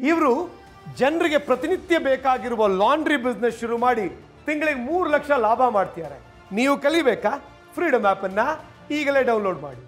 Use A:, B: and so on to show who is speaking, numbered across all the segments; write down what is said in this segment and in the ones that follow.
A: ಇವರು ಜನರಿಗೆ ಪ್ರತಿನಿತ್ಯ ಬೇಕಾಗಿರುವ ಲಾಂಡ್ರಿ ಬಿಸ್ನೆಸ್ ಶುರು ಮಾಡಿ ತಿಂಗಳಿಗೆ ಮೂರು ಲಕ್ಷ ಲಾಭ ಮಾಡ್ತಿದ್ದಾರೆ ನೀವು ಕಲಿಬೇಕಾ ಫ್ರೀಡಮ್ ಆ್ಯಪನ್ನು ಈಗಲೇ ಡೌನ್ಲೋಡ್ ಮಾಡಿ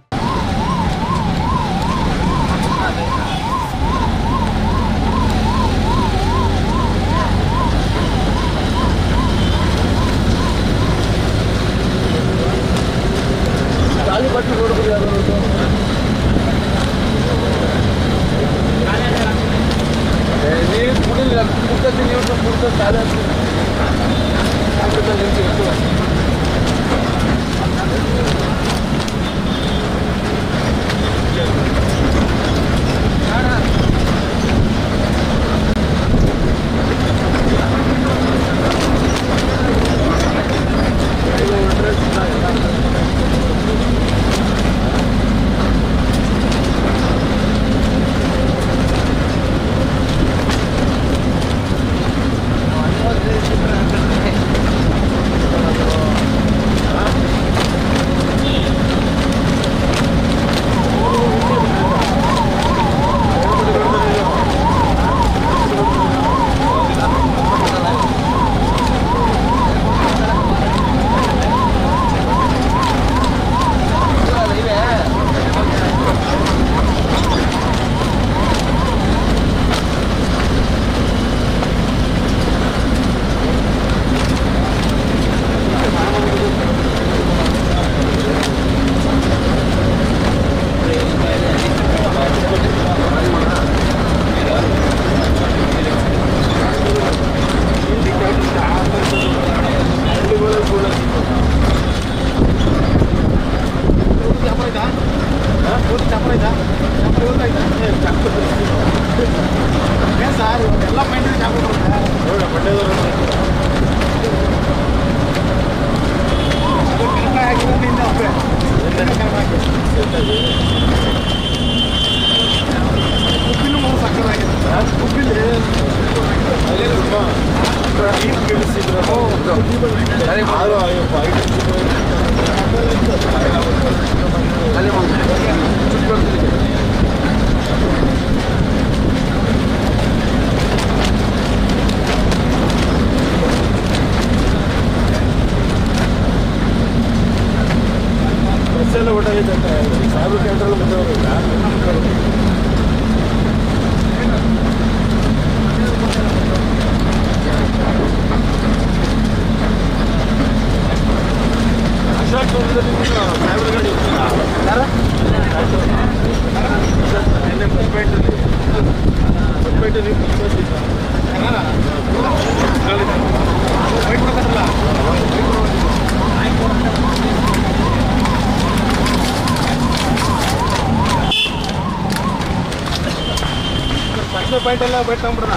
B: ಪಾಯಿಂಟ್ ಎಲ್ಲ ಬೈಟ್ ತಗೊಂಡ್ಬಿಡೋಣ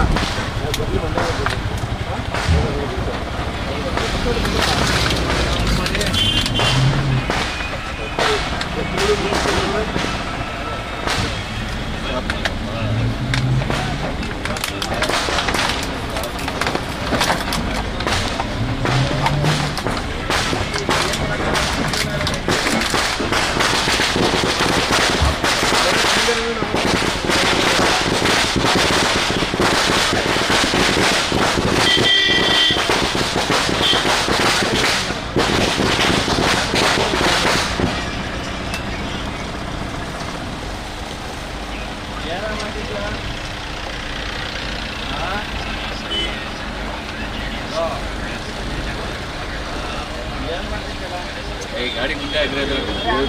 C: ಗಾಡಿ ಮುಂದೆ ಆಗಿರೋದು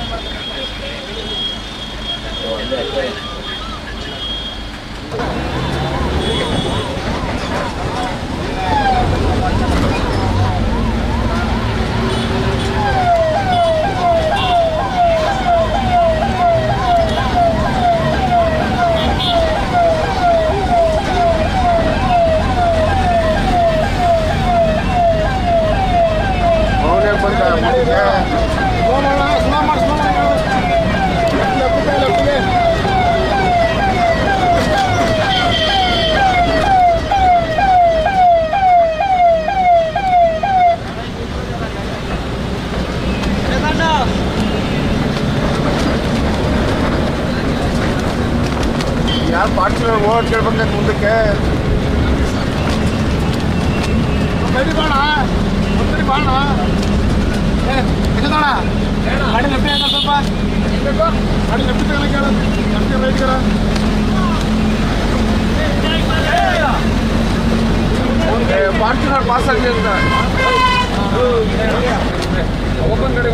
B: ಅವನೇ ಬಂದ ಮನೆಗೆ. ಸ್ಲೋ ಮಾಡು, ಸ್ಲೋ ಮಾಡು, ಸ್ಲೋ ಮಾಡು. ಲೆಫ್ಟ್, ಲೆಫ್ಟ್, ಲೆಫ್ಟ್ಗೆ. ಮುಂದಕ್ಕೆ ರೆಡಿ ಬಾಣ ಒಂದ್ಸರಿ ಬಾಣ ಏ ಎಷ್ಟೋಣ ಗಾಡಿ ಲೆಫ್ಟ್ ಹಾಕ ಸ್ವಲ್ಪ ಗಾಡಿ ಲೆಫ್ಟ್ ತಗೊಳಕ್ಕೆ ಹೇಳು ಲೆಫ್ಟ್ ರೈಟ್ ಕೇಳ ಫಾರ್ಚುನರ್ ಪಾಸ್ ಆಗಲಿ ಅಂತ ಓಪನ್ ಕಡೆ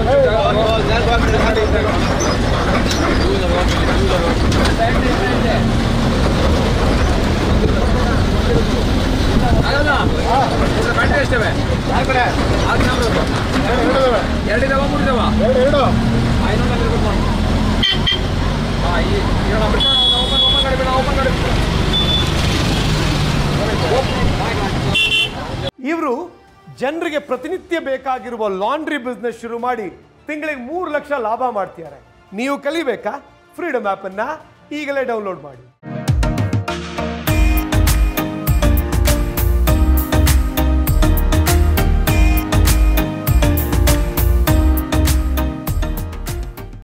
C: ಎರಡಿದಾವ ಮೂಡಿದಾವ
B: ಎರಡು ಎರಡು
A: ಇವರು ಜನರಿಗೆ ಪ್ರತಿನಿತ್ಯ ಬೇಕಾಗಿರುವ ಲಾಂಡ್ರಿ ಬಿಸ್ನೆಸ್ ಶುರು ಮಾಡಿ ತಿಂಗಳಿಗೆ ಮೂರು ಲಕ್ಷ ಲಾಭ ಮಾಡ್ತಿದ್ದಾರೆ ನೀವು ಕಲಿಬೇಕಾ ಫ್ರೀಡಮ್ ಆ್ಯಪನ್ನು ಈಗಲೇ ಡೌನ್ಲೋಡ್ ಮಾಡಿ